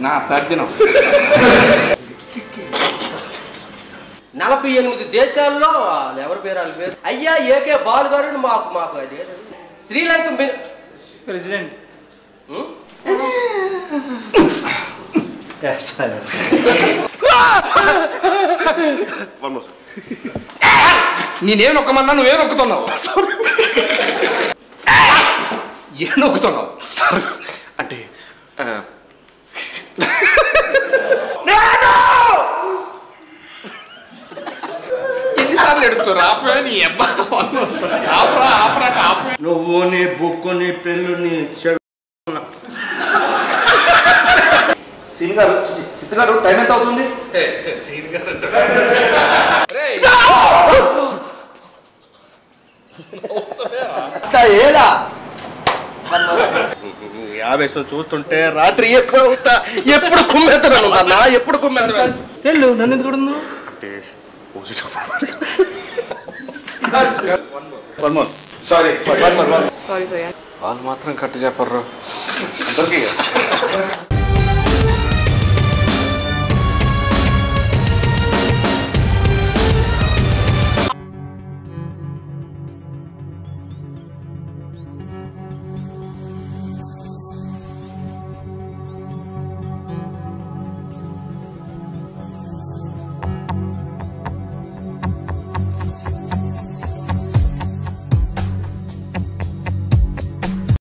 నా తద్దినం నలభై ఎనిమిది దేశాల్లో వాళ్ళు ఎవరి పేరు వాళ్ళ పేరు అయ్యా ఏకే బాలు గారు అని మాకు మాకు అదే శ్రీలంక మీ- ప్రెసిడెంట్ ఉం? నేనేం నొక్కమన్నా నువ్వేం నొక్కుతున్నావు ఏం నొక్కుతున్నావు అంటే ఆ, ఎన్నిసార్లు ఎడుగుతారు ఆపే నీ అబ్బా ఆపరా ఆపరా ఆపరా నువ్వు నీ బుక్కు నీ పెళ్ళు నీ చెడు సీన్ గారు సి- సిద్ధు గారు టైం ఎంత అవుతుంది ఏలా ఆవేశం చూస్తుంటే రాత్రి ఎప్పుడు అవుతా ఎప్పుడు కుమ్మెత్తను అన్న ఎప్పుడు కుమ్మెత్తను వెళ్ళు నన్ను ఎందుకు కొడుతున్నావు? సారీ సారీ సారీ వాళ్ళు మాత్రం కట్టు చెప్పరు అందరికీ